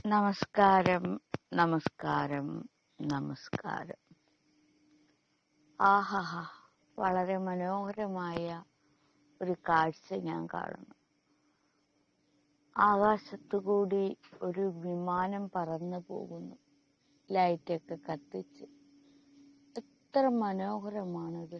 നമസ്കാരം നമസ്കാരം നമസ്കാരം ആഹാ വളരെ മനോഹരമായ ഒരു കാഴ്ച ഞാൻ കാണുന്നു ആകാശത്തു കൂടി ഒരു വിമാനം പറന്നു പോകുന്നു ലൈറ്റൊക്കെ കത്തിച്ച് എത്ര മനോഹരമാണത്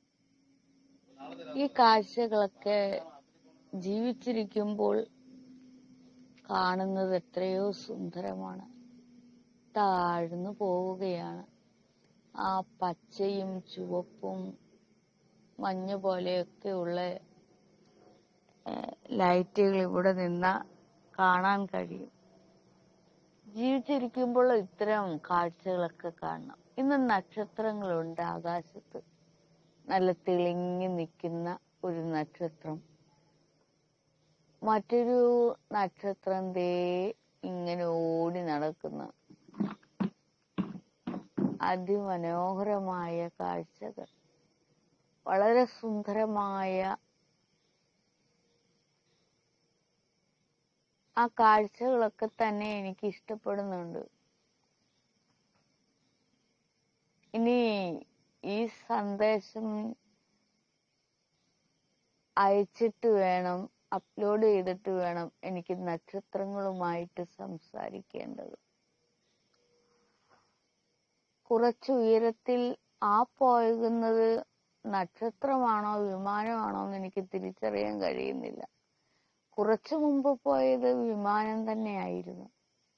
ഈ കാഴ്ചകളൊക്കെ ജീവിച്ചിരിക്കുമ്പോൾ കാണുന്നത് എത്രയോ സുന്ദരമാണ് താഴ്ന്നു പോവുകയാണ് ആ പച്ചയും ചുവപ്പും മഞ്ഞ പോലെയൊക്കെ ഉള്ള ലൈറ്റുകൾ ഇവിടെ നിന്ന കാണാൻ കഴിയും ജീവിച്ചിരിക്കുമ്പോൾ ഇത്തരം കാഴ്ചകളൊക്കെ കാണണം ഇന്ന് നക്ഷത്രങ്ങളുണ്ട് ആകാശത്ത് നല്ല തിളങ്ങി നിൽക്കുന്ന ഒരു നക്ഷത്രം മറ്റൊരു നക്ഷത്രം ദേ ഇങ്ങനെ ഓടി നടക്കുന്നു അതിമനോഹരമായ കാഴ്ചകൾ വളരെ സുന്ദരമായ ആ കാഴ്ചകളൊക്കെ തന്നെ എനിക്ക് ഇഷ്ടപ്പെടുന്നുണ്ട് ഇനി ഈ സന്ദേശം അയച്ചിട്ട് വേണം അപ്ലോഡ് ചെയ്തിട്ട് വേണം എനിക്ക് നക്ഷത്രങ്ങളുമായിട്ട് സംസാരിക്കേണ്ടത് കുറച്ച് ഉയരത്തിൽ ആ പോകുന്നത് നക്ഷത്രമാണോ വിമാനമാണോ എന്ന് എനിക്ക് തിരിച്ചറിയാൻ കഴിയുന്നില്ല കുറച്ചു മുമ്പ് പോയത് വിമാനം തന്നെയായിരുന്നു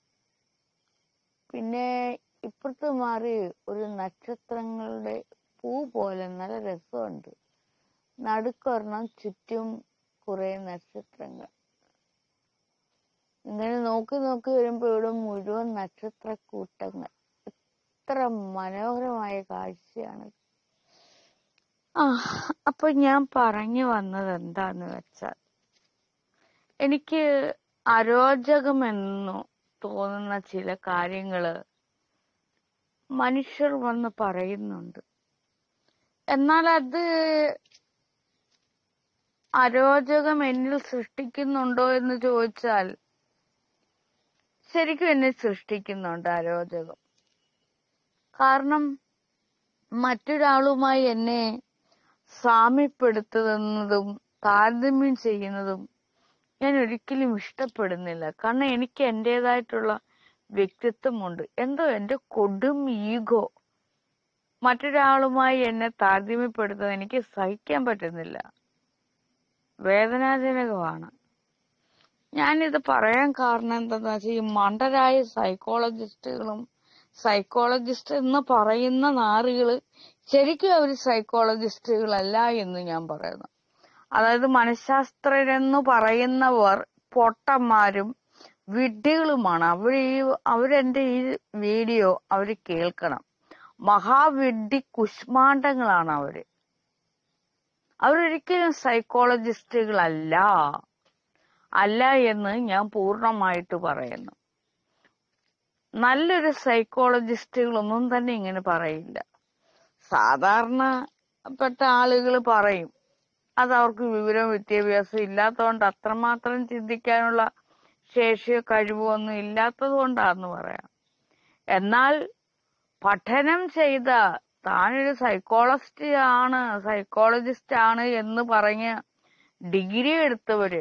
പിന്നെ ഇപ്പുറത്ത് മാറി ഒരു നക്ഷത്രങ്ങളുടെ പൂ പോലെ നല്ല രസമുണ്ട് നടുക്കൊരെണ്ണം ചുറ്റും കുറെ നക്ഷത്രങ്ങൾ ഇങ്ങനെ നോക്കി നോക്കി വരുമ്പോ ഇവിടെ മുഴുവൻ നക്ഷത്ര കൂട്ടങ്ങൾ എത്ര മനോഹരമായ കാഴ്ചയാണ് ആ അപ്പൊ ഞാൻ പറഞ്ഞു വന്നത് എന്താന്ന് വെച്ചാൽ എനിക്ക് അരോചകമെന്നു തോന്നുന്ന ചില കാര്യങ്ങള് മനുഷ്യർ വന്ന് പറയുന്നുണ്ട് എന്നാൽ അത് അരോചകം എന്നിൽ സൃഷ്ടിക്കുന്നുണ്ടോ എന്ന് ചോദിച്ചാൽ ശരിക്കും എന്നെ സൃഷ്ടിക്കുന്നുണ്ട് അരോചകം കാരണം മറ്റൊരാളുമായി എന്നെ സാമ്യപ്പെടുത്തുന്നതും താരതമ്യം ചെയ്യുന്നതും ഞാൻ ഒരിക്കലും ഇഷ്ടപ്പെടുന്നില്ല കാരണം എനിക്ക് എന്റേതായിട്ടുള്ള വ്യക്തിത്വമുണ്ട് എന്തോ എന്റെ കൊടും ഈഗോ മറ്റൊരാളുമായി എന്നെ താരതമ്യപ്പെടുത്തുന്നത് എനിക്ക് സഹിക്കാൻ പറ്റുന്നില്ല വേദനാജനകമാണ് ഞാനിത് പറയാൻ കാരണം എന്താന്ന് വെച്ചാൽ ഈ മണ്ടരായ സൈക്കോളജിസ്റ്റുകളും സൈക്കോളജിസ്റ്റ് എന്ന് പറയുന്ന നാറുകള് ശരിക്കും അവർ സൈക്കോളജിസ്റ്റുകളല്ല എന്ന് ഞാൻ പറയുന്നു അതായത് മനഃശാസ്ത്രരെന്ന് പറയുന്നവർ പൊട്ടന്മാരും വിഡ്ഢികളുമാണ് അവർ ഈ അവരെന്റെ ഈ വീഡിയോ അവർ കേൾക്കണം മഹാവിഡ്ഢി കുഷ്മാണ്ഡങ്ങളാണ് അവര് അവരൊരിക്കലും സൈക്കോളജിസ്റ്റുകളല്ല അല്ല എന്ന് ഞാൻ പൂർണ്ണമായിട്ട് പറയുന്നു നല്ലൊരു സൈക്കോളജിസ്റ്റുകളൊന്നും തന്നെ ഇങ്ങനെ പറയില്ല സാധാരണപ്പെട്ട ആളുകൾ പറയും അത് അവർക്ക് വിവരവും വിദ്യാഭ്യാസവും ഇല്ലാത്തതുകൊണ്ട് അത്രമാത്രം ചിന്തിക്കാനുള്ള ശേഷിയോ കഴിവോ ഒന്നും ഇല്ലാത്തത് കൊണ്ടാന്ന് പറയാം എന്നാൽ പഠനം ചെയ്ത താനൊരു സൈക്കോളജിസ്റ്റ് ആണ് സൈക്കോളജിസ്റ്റ് ആണ് എന്ന് പറഞ്ഞ് ഡിഗ്രി എടുത്തവര്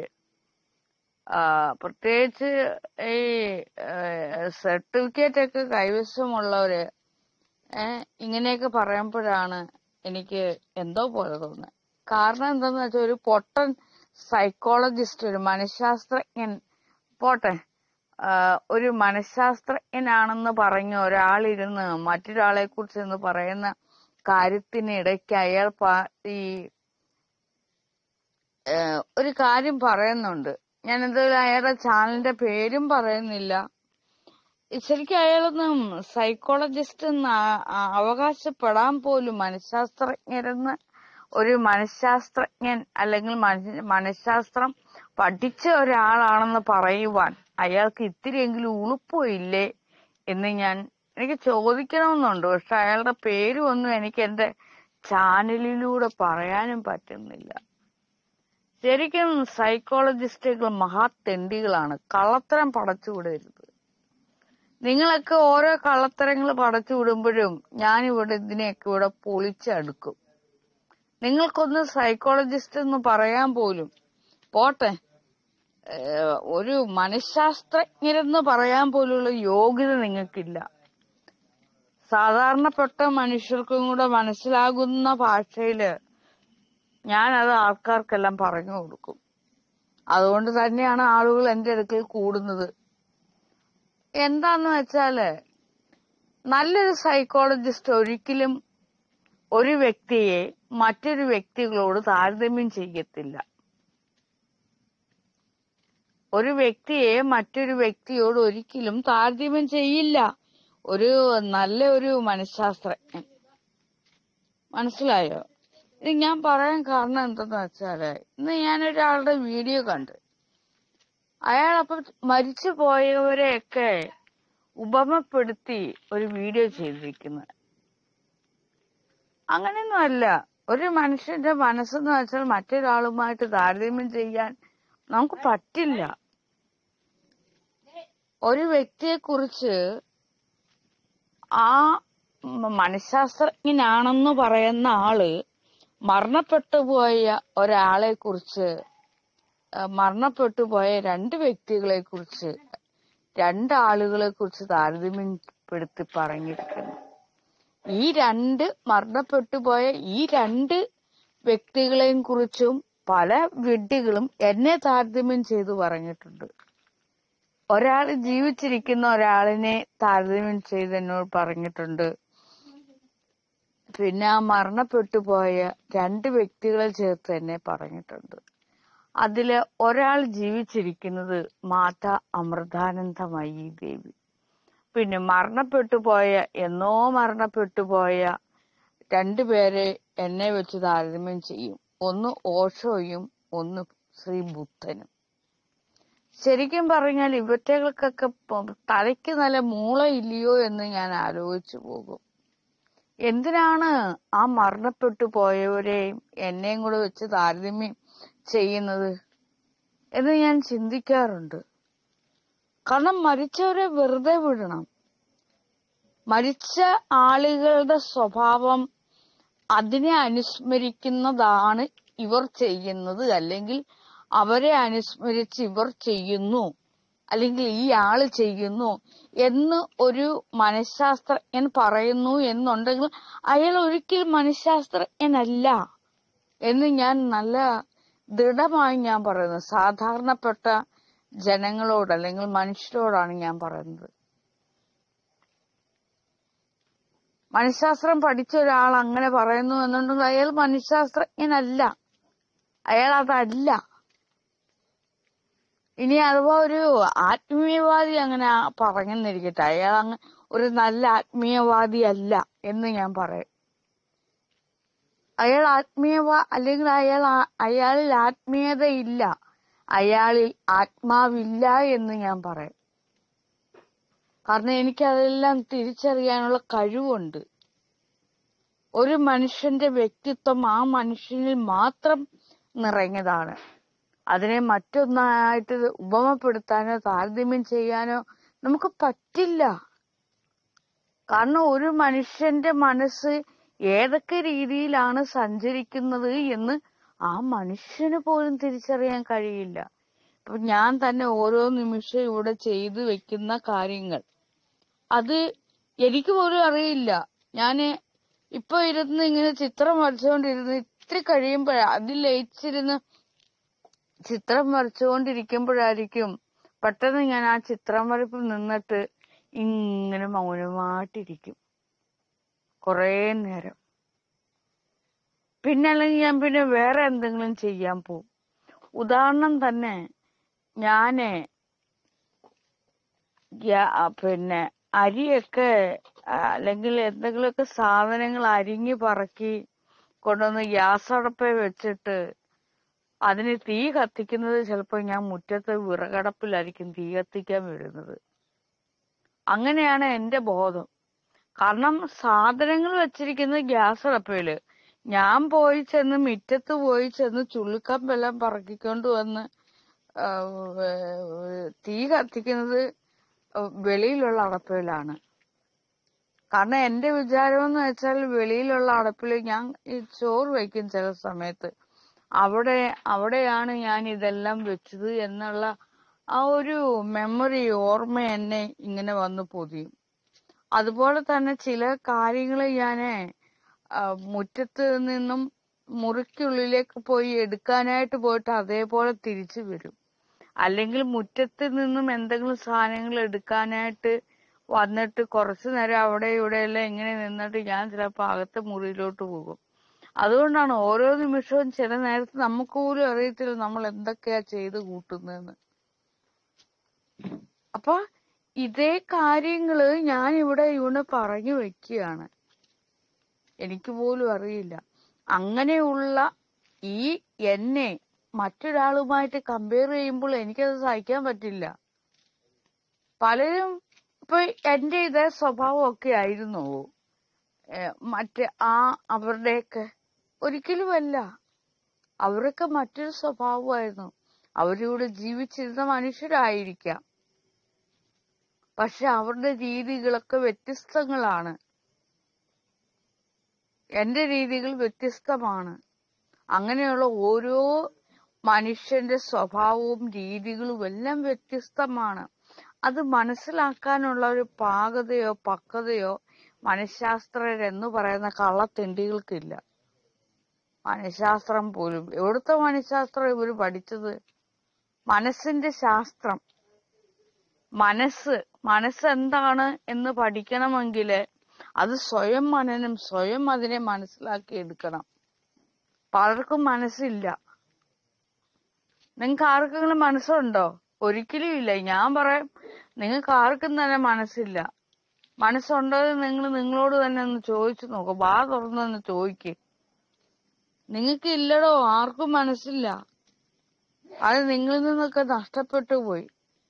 പ്രത്യേകിച്ച് ഈ സർട്ടിഫിക്കറ്റ് ഒക്കെ കൈവശമുള്ളവര് ഇങ്ങനെയൊക്കെ പറയുമ്പോഴാണ് എനിക്ക് എന്തോ പോലെ തോന്നുന്നത് കാരണം എന്താന്ന് വെച്ചാൽ ഒരു പൊട്ടൻ സൈക്കോളജിസ്റ്റ് ഒരു മനഃശാസ്ത്രജ്ഞൻ പോട്ടെ ഒരു മനഃശാസ്ത്രജ്ഞനാണെന്ന് പറഞ്ഞ ഒരാളിരുന്ന് മറ്റൊരാളെ കുറിച്ച് എന്ന് പറയുന്ന കാര്യത്തിനിടയ്ക്ക് അയാൾ ഈ ഒരു കാര്യം പറയുന്നുണ്ട് ഞാൻ എന്തായാലും അയാളുടെ ചാനലിന്റെ പേരും പറയുന്നില്ല ശരിക്കും അയാളൊന്നും സൈക്കോളജിസ്റ്റ് എന്ന് അവകാശപ്പെടാൻ പോലും മനഃശാസ്ത്രജ്ഞരെന്ന് ഒരു മനഃശാസ്ത്രജ്ഞൻ അല്ലെങ്കിൽ മനഃശാസ്ത്രം പഠിച്ച ഒരാളാണെന്ന് പറയുവാൻ അയാൾക്ക് ഇത്തിരിയെങ്കിലും ഉളുപ്പോ ഇല്ലേ എന്ന് ഞാൻ എനിക്ക് ചോദിക്കണമെന്നുണ്ട് പക്ഷെ അയാളുടെ പേരും ഒന്നും എനിക്ക് എന്റെ ചാനലിലൂടെ പറയാനും പറ്റുന്നില്ല ശരിക്കും സൈക്കോളജിസ്റ്റുകൾ മഹാതെണ്ടികളാണ് കള്ളത്തരം പടച്ചുവിടരുത് നിങ്ങളൊക്കെ ഓരോ കള്ളത്തരങ്ങൾ പടച്ചു വിടുമ്പോഴും ഞാൻ ഇവിടെ ഇതിനെയൊക്കെ ഇവിടെ പൊളിച്ചടുക്കും നിങ്ങൾക്കൊന്ന് സൈക്കോളജിസ്റ്റ് എന്ന് പറയാൻ പോലും പോട്ടെ ഏഹ്, ഒരു മനഃശാസ്ത്രജ്ഞരെന്ന് പറയാൻ പോലുള്ള യോഗ്യത നിങ്ങൾക്കില്ല സാധാരണപ്പെട്ട മനുഷ്യർക്കും കൂടെ മനസ്സിലാകുന്ന ഭാഷയില് ഞാനത് ആൾക്കാർക്കെല്ലാം പറഞ്ഞു കൊടുക്കും അതുകൊണ്ട് തന്നെയാണ് ആളുകൾ എന്റെ അടുക്കൽ കൂടുന്നത് എന്താന്ന് വെച്ചാല് നല്ലൊരു സൈക്കോളജിസ്റ്റ് ഒരിക്കലും ഒരു വ്യക്തിയെ മറ്റൊരു വ്യക്തികളോട് താരതമ്യം ചെയ്യത്തില്ല ഒരു വ്യക്തിയെ മറ്റൊരു വ്യക്തിയോട് ഒരിക്കലും താരതമ്യം ചെയ്യില്ല ഒരു നല്ല ഒരു മനഃശാസ്ത്രജ്ഞൻ മനസ്സിലായോ ഇത് ഞാൻ പറയാൻ കാരണം എന്തെന്ന് വെച്ചാല് ഇന്ന് ഞാനൊരാളുടെ വീഡിയോ കണ്ട് അയാൾ അപ്പം മരിച്ചു പോയവരെയൊക്കെ ഉപമപ്പെടുത്തി ഒരു വീഡിയോ ചെയ്തിരിക്കുന്നത് അങ്ങനെയൊന്നും അല്ല ഒരു മനുഷ്യന്റെ മനസ്സെന്ന് വെച്ചാൽ മറ്റൊരാളുമായിട്ട് താരതമ്യം ചെയ്യാൻ നമുക്ക് പറ്റില്ല ഒരു വ്യക്തിയെ കുറിച്ച് ആ മ- മനഃശാസ്ത്രജ്ഞനാണെന്ന് പറയുന്ന ആള് മരണപ്പെട്ടു പോയ ഒരാളെ കുറിച്ച് മരണപ്പെട്ടു പോയ രണ്ട് വ്യക്തികളെ കുറിച്ച് രണ്ടാളുകളെ കുറിച്ച് താരതമ്യപ്പെടുത്തി പറഞ്ഞിരിക്കുന്നു ഈ രണ്ട് മരണപ്പെട്ടു പോയ ഈ രണ്ട് വ്യക്തികളെയും കുറിച്ചും പല വിഡ്ഢികളും എന്നെ താരതമ്യം ചെയ്തു പറഞ്ഞിട്ടുണ്ട് ഒരാൾ ജീവിച്ചിരിക്കുന്ന ഒരാളിനെ താരതമ്യം ചെയ്ത് എന്നോട് പറഞ്ഞിട്ടുണ്ട് പിന്നെ ആ മരണപ്പെട്ടു പോയ രണ്ട് വ്യക്തികളെ ചേർത്ത് എന്നെ പറഞ്ഞിട്ടുണ്ട് അതില് ഒരാൾ ജീവിച്ചിരിക്കുന്നത് മാതാ അമൃതാനന്ദമയി ദേവി പിന്നെ മരണപ്പെട്ടു പോയ എന്നോ മരണപ്പെട്ടു പോയ രണ്ടുപേരെ എന്നെ വെച്ച് താരതമ്യം ചെയ്യും ഒന്ന് ഓഷോയും ഒന്ന് ശ്രീ ബുദ്ധനും ശരിക്കും പറഞ്ഞാൽ ഇവറ്റകൾക്കൊക്കെ പ- തലയ്ക്ക് നല്ല മൂളയില്ലയോ എന്ന് ഞാൻ ആലോചിച്ചു പോകും എന്തിനാണ് ആ മരണപ്പെട്ടു പോയവരെയും എന്നെയും കൂടെ വെച്ച് താരതമ്യം ചെയ്യുന്നത് എന്ന് ഞാൻ ചിന്തിക്കാറുണ്ട് കാരണം മരിച്ചവരെ വെറുതെ വിടണം മരിച്ച ആളുകളുടെ സ്വഭാവം അതിനെ അനുസ്മരിക്കുന്നതാണ് ഇവർ ചെയ്യുന്നത് അല്ലെങ്കിൽ അവരെ അനുസ്മരിച്ച് ഇവർ ചെയ്യുന്നു അല്ലെങ്കിൽ ഈ ആള് ചെയ്യുന്നു എന്ന് ഒരു മനഃശാസ്ത്രജ്ഞൻ പറയുന്നു എന്നുണ്ടെങ്കിൽ അയാൾ ഒരിക്കലും മനഃശാസ്ത്രജ്ഞനല്ല എന്ന് ഞാൻ നല്ല ദൃഢമായി ഞാൻ പറയുന്നത് സാധാരണപ്പെട്ട ജനങ്ങളോട് അല്ലെങ്കിൽ മനുഷ്യരോടാണ് ഞാൻ പറയുന്നത് മനഃശാസ്ത്രം പഠിച്ച ഒരാൾ അങ്ങനെ പറയുന്നു എന്നുണ്ടെങ്കിൽ അയാൾ മനഃശാസ്ത്രജ്ഞനല്ല അയാൾ അതല്ല ഇനി അഥവാ ഒരു ആത്മീയവാദി അങ്ങനെ ആ- പറഞ്ഞെന്നിരിക്കട്ടെ അയാൾ അങ്ങ് ഒരു നല്ല ആത്മീയവാദി അല്ല എന്ന് ഞാൻ പറയും അയാൾ ആത്മീയവാ അല്ലെങ്കിൽ അയാൾ ആ- അയാളിൽ ആത്മീയതയില്ല അയാളിൽ ആത്മാവില്ല എന്ന് ഞാൻ പറയും കാരണം എനിക്ക് അതെല്ലാം തിരിച്ചറിയാനുള്ള കഴിവുണ്ട് ഒരു മനുഷ്യന്റെ വ്യക്തിത്വം ആ മനുഷ്യനിൽ മാത്രം നിറഞ്ഞതാണ് അതിനെ മറ്റൊന്നായിട്ട് ഉപമപ്പെടുത്താനോ താരതമ്യം ചെയ്യാനോ നമുക്ക് പറ്റില്ല കാരണം ഒരു മനുഷ്യന്റെ മനസ്സ് ഏതൊക്കെ രീതിയിലാണ് സഞ്ചരിക്കുന്നത് എന്ന് ആ മനുഷ്യന് പോലും തിരിച്ചറിയാൻ കഴിയില്ല ഇപ്പൊ ഞാൻ തന്നെ ഓരോ നിമിഷം ഇവിടെ ചെയ്തു വെക്കുന്ന കാര്യങ്ങൾ അത് എനിക്ക് പോലും അറിയില്ല ഞാന് ഇപ്പൊ ഇരുന്ന് ഇങ്ങനെ ചിത്രം വരച്ചുകൊണ്ടിരുന്ന് ഇത്തിരി കഴിയുമ്പോഴ അതിൽ ലയിച്ചിരുന്ന് ചിത്രം വരച്ചുകൊണ്ടിരിക്കുമ്പോഴായിരിക്കും പെട്ടെന്ന് ഞാൻ ആ ചിത്രം വരപ്പിൽ നിന്നിട്ട് ഇങ്ങനെ മൗനമായിട്ടിരിക്കും കുറേ നേരം പിന്നെ അല്ലെങ്കിൽ ഞാൻ പിന്നെ വേറെ എന്തെങ്കിലും ചെയ്യാൻ പോകും ഉദാഹരണം തന്നെ ഞാന് ഗ്യാ- ആ, പിന്നെ അരിയൊക്കെ ആ, അല്ലെങ്കിൽ എന്തെങ്കിലുമൊക്കെ സാധനങ്ങൾ അരിഞ്ഞു പറക്കി കൊണ്ടുവന്ന് ഗ്യാസ് അടപ്പേ വെച്ചിട്ട് അതിന് തീ കത്തിക്കുന്നത് ചിലപ്പോൾ ഞാൻ മുറ്റത്ത് വിറകടപ്പിലായിരിക്കും തീ കത്തിക്കാൻ വരുന്നത് അങ്ങനെയാണ് എന്റെ ബോധം കാരണം സാധനങ്ങൾ വെച്ചിരിക്കുന്നത് ഗ്യാസ് അടപ്പയില് ഞാൻ പോയി ചെന്ന് മുറ്റത്ത് പോയി ചെന്ന് ചുള്ളിക്കമ്പെല്ലാം പറക്കിക്കൊണ്ട് വന്ന് ആ, വേ- തീ കത്തിക്കുന്നത് ഏഹ്, വെളിയിലുള്ള അടപ്പിലാണ് കാരണം എന്റെ വിചാരം എന്ന് വെച്ചാൽ വെളിയിലുള്ള അടപ്പിൽ ഞാൻ ഈ ചോറ് വയ്ക്കും ചില സമയത്ത് അവിടെ അവിടെയാണ് ഞാൻ ഇതെല്ലാം വെച്ചത് എന്നുള്ള ആ ഒരു മെമ്മറി ഓർമ്മ എന്നെ ഇങ്ങനെ വന്ന് പൊതിയും അതുപോലെ തന്നെ ചില കാര്യങ്ങൾ ഞാൻ മുറ്റത്ത് നിന്നും മുറിക്കുള്ളിലേക്ക് പോയി എടുക്കാനായിട്ട് പോയിട്ട് അതേപോലെ തിരിച്ചു വരും അല്ലെങ്കിൽ മുറ്റത്ത് നിന്നും എന്തെങ്കിലും സാധനങ്ങൾ എടുക്കാനായിട്ട് വന്നിട്ട് കുറച്ചു നേരം അവിടെ ഇവിടെ എല്ലാം ഇങ്ങനെ നിന്നിട്ട് ഞാൻ ചിലപ്പോൾ അകത്തെ മുറിയിലോട്ട് പോകും അതുകൊണ്ടാണ് ഓരോ നിമിഷവും ചില നേരത്ത് നമുക്ക് പോലും അറിയത്തില്ല നമ്മൾ എന്തൊക്കെയാ ചെയ്ത് കൂട്ടുന്നതെന്ന് അപ്പൊ ഇതേ കാര്യങ്ങള് ഞാൻ ഇവിടെ ഇവിടെ പറഞ്ഞു വെക്കുകയാണ് എനിക്ക് പോലും അറിയില്ല അങ്ങനെയുള്ള ഈ എന്നെ മറ്റൊരാളുമായിട്ട് കമ്പയർ ചെയ്യുമ്പോൾ എനിക്കത് സഹിക്കാൻ പറ്റില്ല പലരും ഇപ്പൊ എന്റെ ഇതേ സ്വഭാവമൊക്കെ ആയിരുന്നു മറ്റേ ആ അവരുടെയൊക്കെ ഒരിക്കലുമല്ല അവരൊക്കെ മറ്റൊരു സ്വഭാവമായിരുന്നു അവരിവിടെ ജീവിച്ചിരുന്ന മനുഷ്യരായിരിക്കാം പക്ഷെ അവരുടെ രീതികളൊക്കെ വ്യത്യസ്തങ്ങളാണ് എന്റെ രീതികൾ വ്യത്യസ്തമാണ് അങ്ങനെയുള്ള ഓരോ മനുഷ്യന്റെ സ്വഭാവവും രീതികളും എല്ലാം വ്യത്യസ്തമാണ് അത് മനസ്സിലാക്കാനുള്ള ഒരു പാകതയോ പക്വതയോ മനഃശാസ്ത്രരെന്ന് പറയുന്ന കള്ളത്തെണ്ടികൾക്കില്ല മനഃശാസ്ത്രം പോലും എവിടുത്തെ മനഃശാസ്ത്രം ഇവര് പഠിച്ചത് മനസ്സിന്റെ ശാസ്ത്രം മനസ്സ് മനസ്സ് എന്താണ് എന്ന് പഠിക്കണമെങ്കിൽ അത് സ്വയം മനനം സ്വയം അതിനെ മനസ്സിലാക്കി എടുക്കണം പലർക്കും മനസ്സില്ല നിങ്ങൾക്ക് ആർക്കെങ്കിലും മനസ്സുണ്ടോ ഒരിക്കലും ഇല്ല ഞാൻ പറയാം നിങ്ങൾക്ക് ആർക്കും തന്നെ മനസ്സില്ല മനസ്സുണ്ടോ എന്ന് നിങ്ങൾ നിങ്ങളോട് തന്നെ ഒന്ന് ചോദിച്ചു നോക്കൂ വാ തുറന്നൊന്ന് ചോദിക്ക് നിങ്ങൾക്ക് ഇല്ലടോ ആർക്കും മനസ്സില്ല അത് നിങ്ങളിൽ നിന്നൊക്കെ നഷ്ടപ്പെട്ടു പോയി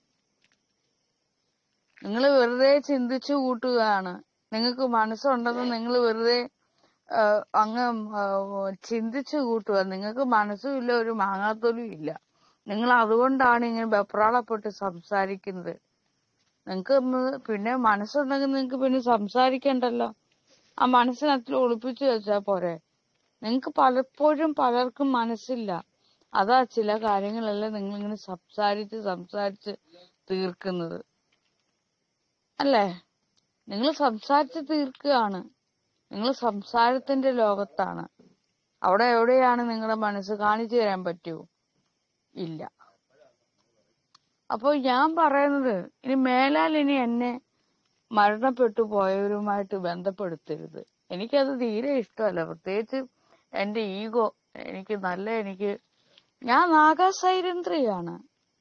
നിങ്ങൾ വെറുതെ ചിന്തിച്ചു കൂട്ടുകയാണ് നിങ്ങൾക്ക് മനസ്സുണ്ടെന്ന് നിങ്ങൾ വെറുതെ ആ, അങ്ങ് ആ, ചിന്തിച്ചു കൂട്ടുക നിങ്ങൾക്ക് മനസ്സുമില്ല ഒരു മാങ്ങാത്തൊലിയും ഇല്ല നിങ്ങൾ അതുകൊണ്ടാണ് ഇങ്ങനെ വെപ്രാളപ്പെട്ട് സംസാരിക്കുന്നത് നിങ്ങൾക്ക് പിന്നെ മനസ്സുണ്ടെങ്കിൽ നിങ്ങൾക്ക് പിന്നെ സംസാരിക്കണ്ടല്ലോ ആ മനസ്സിനകത്തിൽ ഒളിപ്പിച്ചു വെച്ചാ പോരെ നിങ്ങൾക്ക് പലപ്പോഴും പലർക്കും മനസ്സില്ല അതാ ചില കാര്യങ്ങളെല്ലാം നിങ്ങൾ ഇങ്ങനെ സംസാരിച്ച് സംസാരിച്ച് തീർക്കുന്നത് അല്ലേ നിങ്ങൾ സംസാരിച്ച് തീർക്കുകയാണ് നിങ്ങൾ സംസാരത്തിന്റെ ലോകത്താണ് അവിടെ എവിടെയാണ് നിങ്ങളുടെ മനസ്സ് കാണിച്ചു തരാൻ പറ്റുമോ ഇല്ല അപ്പോൾ ഞാൻ പറയുന്നത് ഇനി മേലാൽ ഇനി എന്നെ മരണപ്പെട്ടു പോയവരുമായിട്ട് ബന്ധപ്പെടുത്തരുത് എനിക്കത് തീരെ ഇഷ്ടമല്ല പ്രത്യേകിച്ച് എന്റെ ഈഗോ എനിക്ക് നല്ല എനിക്ക് ഞാൻ നാഗാസൈരന്ധ്രിയാണ്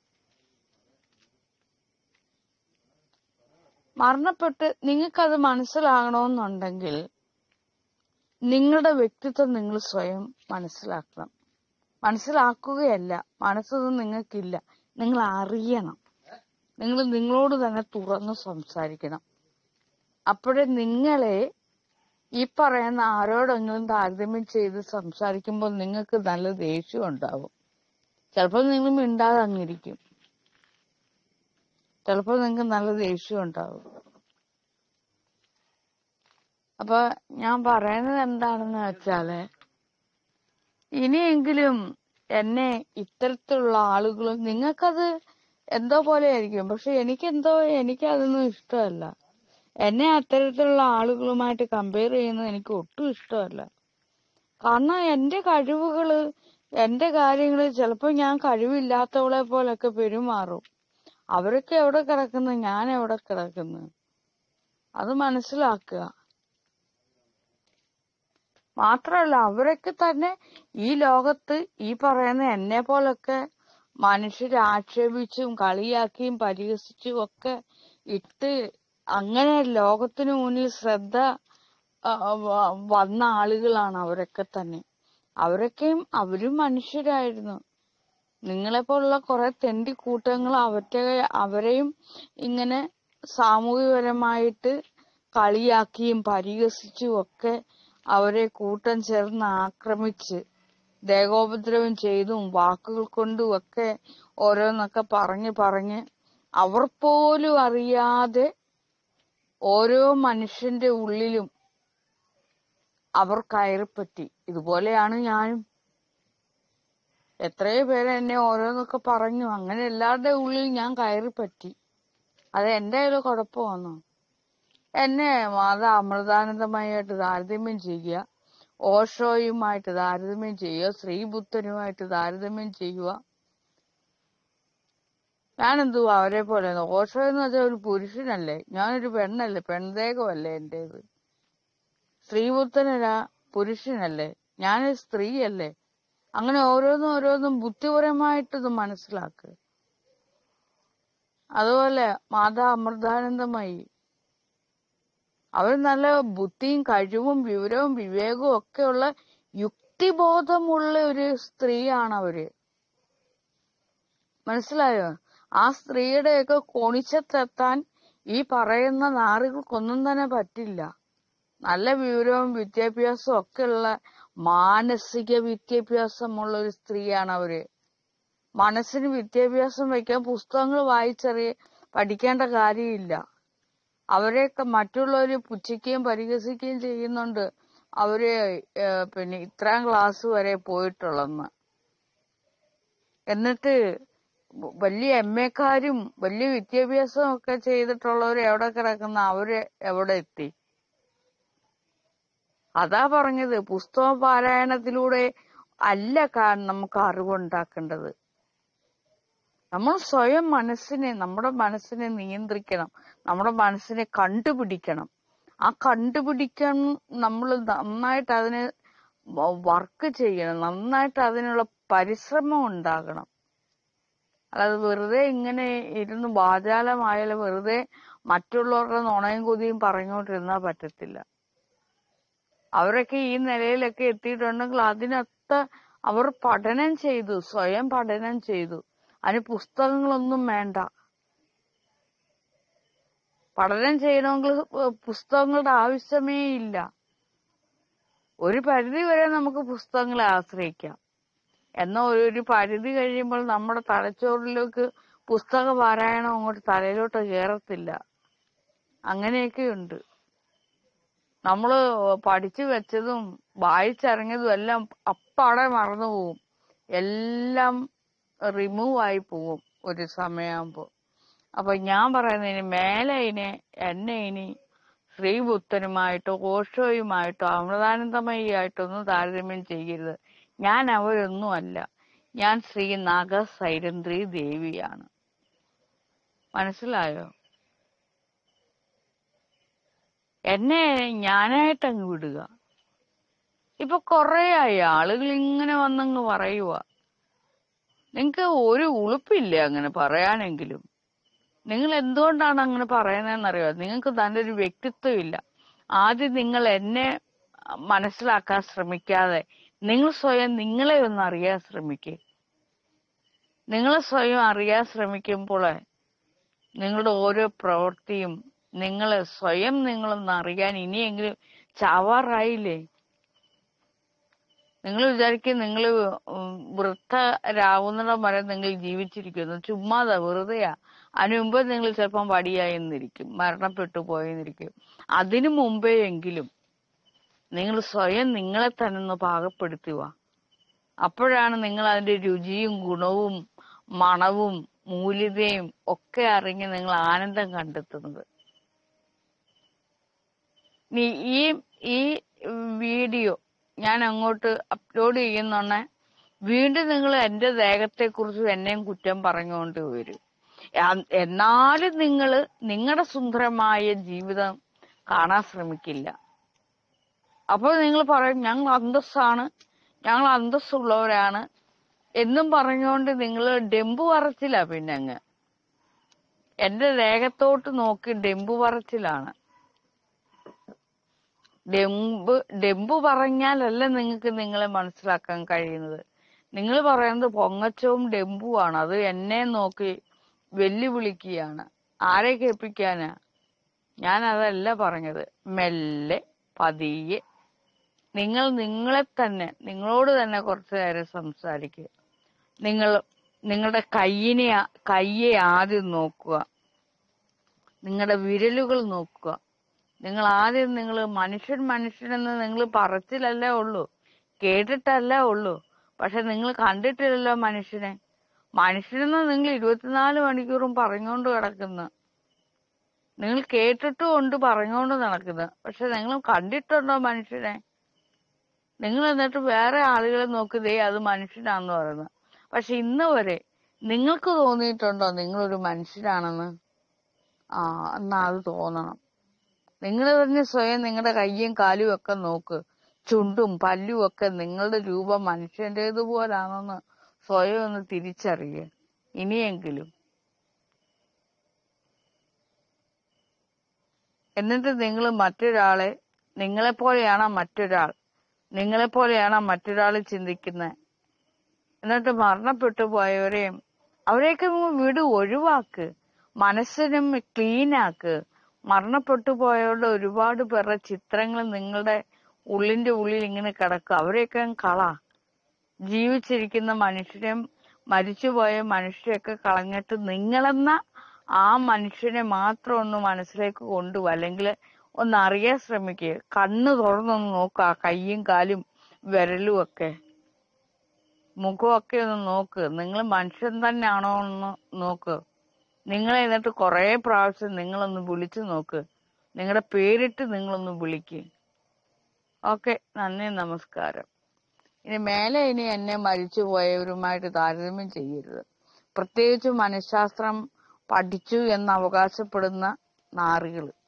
മരണപ്പെട്ട് നിങ്ങൾക്കത് മനസ്സിലാകണമെന്നുണ്ടെങ്കിൽ നിങ്ങളുടെ വ്യക്തിത്വം നിങ്ങൾ സ്വയം മനസ്സിലാക്കണം മനസ്സിലാക്കുകയല്ല മനസ്സൊന്നും നിങ്ങൾക്കില്ല നിങ്ങൾ അറിയണം നിങ്ങൾ നിങ്ങളോട് തന്നെ തുറന്ന് സംസാരിക്കണം അപ്പോഴേ നിങ്ങളെ ഈ പറയുന്ന ആരോടെങ്കിലും താരതമ്യം ചെയ്ത് സംസാരിക്കുമ്പോൾ നിങ്ങൾക്ക് നല്ല ദേഷ്യം ഉണ്ടാവും ചിലപ്പോൾ നിങ്ങൾ മിണ്ടാതെ അങ്ങിരിക്കും ചിലപ്പോൾ നിങ്ങൾക്ക് നല്ല ദേഷ്യം ഉണ്ടാവും അപ്പൊ ഞാൻ പറയുന്നത് എന്താണെന്ന് വെച്ചാല് ഇനിയെങ്കിലും എന്നെ ഇത്തരത്തിലുള്ള ആളുകളും നിങ്ങൾക്കത് എന്തോ പോലെ ആയിരിക്കും പക്ഷെ എനിക്കെന്തോ എനിക്കതൊന്നും ഇഷ്ടമല്ല എന്നെ അത്തരത്തിലുള്ള ആളുകളുമായിട്ട് കമ്പയർ ചെയ്യുന്നത് എനിക്ക് ഒട്ടും ഇഷ്ടമല്ല കാരണം എന്റെ കഴിവുകള് എന്റെ കാര്യങ്ങള് ചിലപ്പോൾ ഞാൻ കഴിവില്ലാത്തവളെ പോലൊക്കെ പെരുമാറും അവരൊക്കെ എവിടെ കിടക്കുന്നു ഞാൻ എവിടെ കിടക്കുന്നു അത് മനസ്സിലാക്കുക മാത്രമല്ല അവരൊക്കെ തന്നെ ഈ ലോകത്ത് ഈ പറയുന്ന എന്നെ പോലൊക്കെ മനുഷ്യരെ ആക്ഷേപിച്ചും കളിയാക്കിയും പരിഹസിച്ചും ഒക്കെ ഇട്ട് അങ്ങനെ ലോകത്തിന് മുന്നിൽ ശ്രദ്ധ ആ, വ- വന്ന ആളുകളാണ് അവരൊക്കെ തന്നെ അവരൊക്കെയും അവരും മനുഷ്യരായിരുന്നു നിങ്ങളെപ്പോലുള്ള കുറെ തെണ്ടി കൂട്ടങ്ങൾ അവരുടെ അവരെയും ഇങ്ങനെ സാമൂഹികപരമായിട്ട് കളിയാക്കിയും പരിഹസിച്ചും ഒക്കെ അവരെ കൂട്ടം ചേർന്ന് ആക്രമിച്ച് ദേഹോപദ്രവം ചെയ്തും വാക്കുകൾ കൊണ്ടും ഒക്കെ ഓരോന്നൊക്കെ പറഞ്ഞ് പറഞ്ഞ് അവർ പോലും അറിയാതെ ഓരോ മനുഷ്യന്റെ ഉള്ളിലും അവർ കയറിപ്പറ്റി ഇതുപോലെയാണ് ഞാനും എത്രയോ പേര് എന്നെ ഓരോന്നൊക്കെ പറഞ്ഞു അങ്ങനെ എല്ലാവരുടെ ഉള്ളിൽ ഞാൻ കയറിപ്പറ്റി അത് എന്റെ കയ്യില് കുഴപ്പമാണോ എന്നെ മാതാ അമൃതാനന്ദമയായിട്ട് താരതമ്യം ചെയ്യുക ഓഷോയുമായിട്ട് താരതമ്യം ചെയ്യുക ശ്രീബുദ്ധനുമായിട്ട് താരതമ്യം ചെയ്യുക ഞാൻ എന്തുവാ അവരെ പോലെ ഓഷോ എന്ന് വെച്ചാൽ ഒരു പുരുഷനല്ലേ ഞാനൊരു പെണ്ണല്ലേ പെൺദേഹമല്ലേ എന്റേത് ശ്രീബുദ്ധനൊരാ പുരുഷനല്ലേ ഞാനൊരു സ്ത്രീയല്ലേ അങ്ങനെ ഓരോന്നും ഓരോന്നും ബുദ്ധിപരമായിട്ട് ഇത് മനസ്സിലാക്കുക അതുപോലെ മാതാ അമൃതാനന്ദമായി അവർ നല്ല ബുദ്ധിയും കഴിവും വിവരവും വിവേകവും ഒക്കെയുള്ള യുക്തിബോധമുള്ള ഒരു സ്ത്രീയാണ് അവര് മനസ്സിലായോ ആ സ്ത്രീയുടെയൊക്കെ കൊണിച്ചത്തെത്താൻ ഈ പറയുന്ന നാറുകൾക്കൊന്നും തന്നെ പറ്റില്ല നല്ല വിവരവും വിദ്യാഭ്യാസവും ഒക്കെയുള്ള മാനസിക വിദ്യാഭ്യാസമുള്ള ഒരു സ്ത്രീയാണ് അവര് മനസ്സിന് വിദ്യാഭ്യാസം വയ്ക്കാൻ പുസ്തകങ്ങൾ വായിച്ചറിയ പഠിക്കേണ്ട കാര്യമില്ല അവരെയൊക്കെ മറ്റുള്ളവർ പുച്ഛിക്കുകയും പരിഹസിക്കുകയും ചെയ്യുന്നുണ്ട് അവര് ഏഹ്, പിന്നെ ഇത്രാം ക്ലാസ് വരെ പോയിട്ടുള്ളെന്ന് എന്നിട്ട് വലിയ എം എക്കാരും വലിയ വിദ്യാഭ്യാസം ഒക്കെ ചെയ്തിട്ടുള്ളവർ എവിടെ കിടക്കുന്ന അവര് എവിടെ എത്തി അതാ പറഞ്ഞത് പുസ്തക പാരായണത്തിലൂടെ അല്ല കാ- നമുക്ക് അറിവുണ്ടാക്കേണ്ടത് നമ്മൾ സ്വയം മനസ്സിനെ നമ്മുടെ മനസ്സിനെ നിയന്ത്രിക്കണം നമ്മുടെ മനസ്സിനെ കണ്ടുപിടിക്കണം ആ കണ്ടുപിടിക്കാൻ നമ്മൾ നന്നായിട്ട് അതിന് വർക്ക് ചെയ്യണം നന്നായിട്ട് അതിനുള്ള പരിശ്രമം ഉണ്ടാകണം അല്ലാതെ വെറുതെ ഇങ്ങനെ ഇരുന്ന് വാചാലമായാലും വെറുതെ മറ്റുള്ളവരുടെ നുണയും കൊതിയും പറഞ്ഞുകൊണ്ടിരുന്നാൽ പറ്റത്തില്ല അവരൊക്കെ ഈ നിലയിലൊക്കെ എത്തിയിട്ടുണ്ടെങ്കിൽ അതിനൊത്ത അവർ പഠനം ചെയ്തു സ്വയം പഠനം ചെയ്തു അതിന് പുസ്തകങ്ങളൊന്നും വേണ്ട പഠനം ചെയ്യണമെങ്കിൽ പു- പുസ്തകങ്ങളുടെ ആവശ്യമേ ഇല്ല ഒരു പരിധി വരെ നമുക്ക് പുസ്തകങ്ങളെ ആശ്രയിക്കാം എന്നാൽ ഒരു ഒരു പരിധി കഴിയുമ്പോൾ നമ്മുടെ തലച്ചോറിലേക്ക് പുസ്തക പാരായണം അങ്ങോട്ട് തലയിലോട്ട് കയറത്തില്ല അങ്ങനെയൊക്കെയുണ്ട് നമ്മള് പഠിച്ചു വെച്ചതും വായിച്ചിറങ്ങിയതും എല്ലാം അപ്പാടെ മറന്നു പോവും എല്ലാം റിമൂവ് ആയി പോവും ഒരു സമയമാകുമ്പോ അപ്പൊ ഞാൻ പറയുന്നത് ഇനി മേലെ ഇനി എന്നെ ഇനി ശ്രീബുദ്ധനുമായിട്ടോ ഓഷോയുമായിട്ടോ അമൃതാനന്ദമയിയായിട്ടോ ഒന്നും താരതമ്യം ചെയ്യരുത് ഞാൻ അവരൊന്നും അല്ല ഞാൻ ശ്രീ നാഗ സൈരന്ദ്രി ദേവിയാണ് മനസ്സിലായോ എന്നെ ഞാനായിട്ട് അങ്ങ് വിടുക ഇപ്പൊ കൊറേ ആയി ആളുകൾ ഇങ്ങനെ വന്നങ്ങ് പറയുക നിങ്ങക്ക് ഒരു ഉളുപ്പില്ലേ അങ്ങനെ പറയാനെങ്കിലും നിങ്ങൾ എന്തുകൊണ്ടാണ് അങ്ങനെ പറയുന്നതെന്നറിയോ നിങ്ങൾക്ക് നല്ലൊരു വ്യക്തിത്വം ഇല്ല ആദ്യം നിങ്ങൾ എന്നെ മനസ്സിലാക്കാൻ ശ്രമിക്കാതെ നിങ്ങൾ സ്വയം നിങ്ങളെ ഒന്ന് അറിയാൻ ശ്രമിക്കേ നിങ്ങൾ സ്വയം അറിയാൻ ശ്രമിക്കുമ്പോൾ നിങ്ങളുടെ ഓരോ പ്രവൃത്തിയും നിങ്ങൾ സ്വയം നിങ്ങളൊന്ന് അറിയാൻ ഇനിയെങ്കിലും ചാവാറായില്ലേ നിങ്ങൾ വിചാരിക്കും നിങ്ങൾ വൃദ്ധരാവുന്നിടം വരെ നിങ്ങൾ ജീവിച്ചിരിക്കുന്നു ചുമ്മാതാ വെറുതെയാ അതിനു മുമ്പ് നിങ്ങൾ ചിലപ്പം വടിയായി എന്നിരിക്കും മരണപ്പെട്ടു പോയെന്നിരിക്കും അതിനു മുമ്പേ എങ്കിലും നിങ്ങൾ സ്വയം നിങ്ങളെ തന്നെ ഒന്ന് പാകപ്പെടുത്തുക അപ്പോഴാണ് നിങ്ങൾ അതിന്റെ രുചിയും ഗുണവും മണവും മൂല്യതയും ഒക്കെ അറിഞ്ഞ് നിങ്ങൾ ആനന്ദം കണ്ടെത്തുന്നത് നീ ഈ ഈ വീഡിയോ ഞാൻ അങ്ങോട്ട് അപ്ലോഡ് ചെയ്യുന്നോണെ വീണ്ടും നിങ്ങൾ എന്റെ ദേഹത്തെക്കുറിച്ചും എന്നെയും കുറ്റം പറഞ്ഞുകൊണ്ട് വരും ആ- എന്നാലും നിങ്ങൾ നിങ്ങളുടെ സുന്ദരമായ ജീവിതം കാണാൻ ശ്രമിക്കില്ല അപ്പോൾ നിങ്ങൾ പറയും ഞങ്ങൾ അന്തസ്സാണ് ഞങ്ങൾ അന്തസ്സുള്ളവരാണ് എന്നും പറഞ്ഞുകൊണ്ട് നിങ്ങൾ ഡെമ്പു പറച്ചില്ല പിന്നെ അങ്ങ് എന്റെ ദേഹത്തോട്ട് നോക്കി ഡെമ്പു പറച്ചിലാണ് ഡെമ്പ് ഡെമ്പു പറഞ്ഞാലല്ല നിങ്ങൾക്ക് നിങ്ങളെ മനസ്സിലാക്കാൻ കഴിയുന്നത് നിങ്ങൾ പറയുന്നത് പൊങ്ങച്ചവും ഡെമ്പുവാണ് അത് എന്നെ നോക്കി വെല്ലുവിളിക്കുകയാണ് ആരെ കേൾപ്പിക്കാനാ ഞാൻ അതല്ല പറഞ്ഞത് മെല്ലെ പതിയെ നിങ്ങൾ നിങ്ങളെ തന്നെ നിങ്ങളോട് തന്നെ കുറച്ചു നേരം സംസാരിക്കുക നിങ്ങൾ നിങ്ങളുടെ കയ്യിനെ ആ- കയ്യെ ആദ്യം നോക്കുക നിങ്ങളുടെ വിരലുകൾ നോക്കുക നിങ്ങൾ ആദ്യം നിങ്ങൾ മനുഷ്യൻ മനുഷ്യനെന്ന് നിങ്ങൾ പറച്ചിലല്ലേ ഉള്ളൂ കേട്ടിട്ടല്ലേ ഉള്ളൂ പക്ഷെ നിങ്ങൾ കണ്ടിട്ടില്ലല്ലോ മനുഷ്യനെ മനുഷ്യനെന്ന് നിങ്ങൾ ഇരുപത്തിനാല് മണിക്കൂറും പറഞ്ഞുകൊണ്ട് കിടക്കുന്നു നിങ്ങൾ കേട്ടിട്ടും ഉണ്ട് പറഞ്ഞുകൊണ്ട് നടക്കുന്നത് പക്ഷെ നിങ്ങൾ കണ്ടിട്ടുണ്ടോ മനുഷ്യനെ നിങ്ങൾ എന്നിട്ട് വേറെ ആളുകളെ നോക്കുന്നേ അത് മനുഷ്യനാന്ന് പറയുന്നത് പക്ഷെ ഇന്ന് വരെ നിങ്ങൾക്ക് തോന്നിയിട്ടുണ്ടോ നിങ്ങളൊരു മനുഷ്യനാണെന്ന് ആ എന്നാ അത് തോന്നണം നിങ്ങൾ തന്നെ സ്വയം നിങ്ങളുടെ കയ്യും കാലും ഒക്കെ നോക്ക് ചുണ്ടും പല്ലും ഒക്കെ നിങ്ങളുടെ രൂപം മനുഷ്യന്റേതുപോലാണെന്ന് സ്വയം ഒന്ന് തിരിച്ചറിയുക ഇനിയെങ്കിലും എന്നിട്ട് നിങ്ങൾ മറ്റൊരാളെ നിങ്ങളെപ്പോലെയാണോ മറ്റൊരാൾ നിങ്ങളെപ്പോലെയാണോ മറ്റൊരാൾ ചിന്തിക്കുന്നത് എന്നിട്ട് മരണപ്പെട്ടു പോയവരെയും അവരെയൊക്കെ നിങ്ങൾ വിട് ഒഴിവാക്ക് മനസ്സിനും ക്ലീൻ ആക്ക് മരണപ്പെട്ടു പോയവരുടെ ഒരുപാട് പേരുടെ ചിത്രങ്ങൾ നിങ്ങളുടെ ഉള്ളിന്റെ ഉള്ളിൽ ഇങ്ങനെ കിടക്കുക അവരെയൊക്കെ അങ്ങ് കള ജീവിച്ചിരിക്കുന്ന മനുഷ്യരെയും മരിച്ചുപോയ മനുഷ്യരെയൊക്കെ കളഞ്ഞിട്ട് നിങ്ങളെന്ന ആ മനുഷ്യനെ മാത്രം ഒന്ന് മനസ്സിലേക്ക് കൊണ്ടുപോകുക അല്ലെങ്കിൽ ഒന്ന് അറിയാൻ ശ്രമിക്കുക കണ്ണ് തുറന്നൊന്ന് നോക്കുക ആ കയ്യും കാലും വിരലും ഒക്കെ മുഖമൊക്കെ ഒന്ന് നോക്ക് നിങ്ങൾ മനുഷ്യൻ തന്നെയാണോ എന്ന് നോക്ക് നിങ്ങളെ എന്നിട്ട് കുറെ പ്രാവശ്യം നിങ്ങളൊന്ന് വിളിച്ചു നോക്ക് നിങ്ങളുടെ പേരിട്ട് നിങ്ങളൊന്ന് വിളിക്ക് ഓക്കെ നന്ദി നമസ്കാരം ഇനി മേലെ ഇനി എന്നെ മരിച്ചു പോയവരുമായിട്ട് താരതമ്യം ചെയ്യരുത് പ്രത്യേകിച്ച് മനഃശാസ്ത്രം പഠിച്ചു എന്ന് അവകാശപ്പെടുന്ന നാറികള്